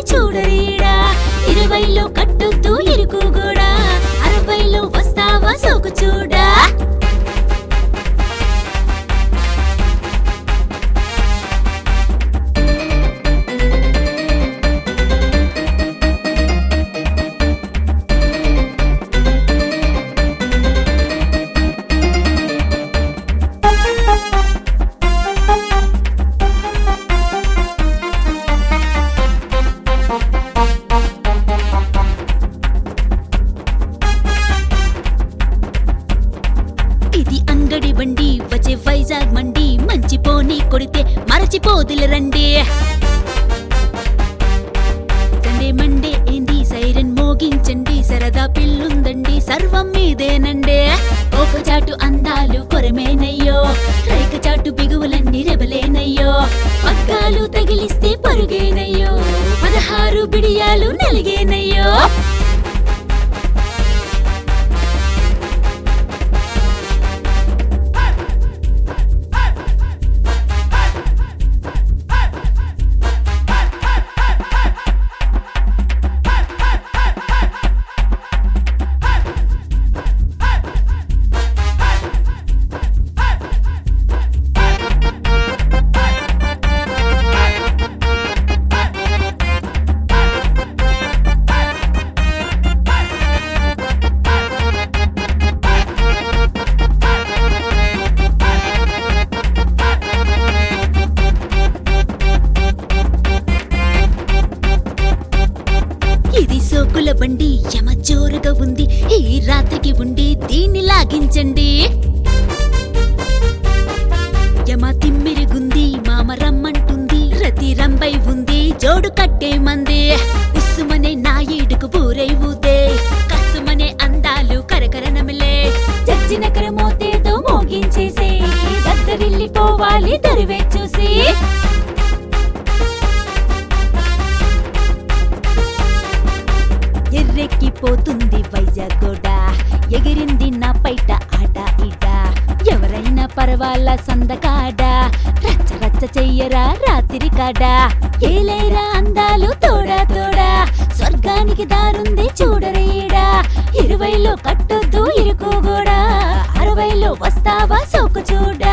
చూడరీడా ఇరవైలో కట్టొద్దు ఇరుకు కూడా అరవైలో వస్తావా సోకు చూడా ఇది అంగడి బండి వచ్చే వైజాగ్ మండి మంచి పోనీ కొడితే మరచిపోదులు రండి సండే మండే ఏంది సైరన్ మోగించండి సరదా పిల్లుందండి సర్వం మీదేనండి ఒక చాటు అందాలు కొరమేనయ్యో రేఖ చాటు బిగువులన్నీ రెబలేనయ్యో పగ్గాలు తగిలిస్తే పరుగేనయ్యో పదహారు బిడియాలు నలిగేనయ్యో ఇది సోకుల బండి యమ జోరుగా ఉంది ఈ రాత్రికి ఉండి దీన్ని లాగించండి యమ తిమ్మిరిగుంది మామ రమ్మంటుంది రతి రంబై ఉంది జోడు కట్టేమంది ఉస్సుమనే నా ఈడుకు బూరై ఊదే కస్సుమనే అందాలు కరకర నమిలే చచ్చిన కరమోతేదో మోగించేసే దద్దరిల్లిపోవాలి దరివే చూసి ఎర్రెక్కిపోతుంది వైజాగ్ గోడ ఎగిరింది నా పైట ఆట ఇట ఎవరైనా పర్వాలా సందకాడ రచ్చ రచ్చ చెయ్యరా రాత్రి కాడ ఏలేరా అందాలు తోడా తోడా స్వర్గానికి దారుంది చూడరేడా ఇరవైలో కట్టొద్దు ఇరుకు కూడా అరవైలో వస్తావా సోకు చూడా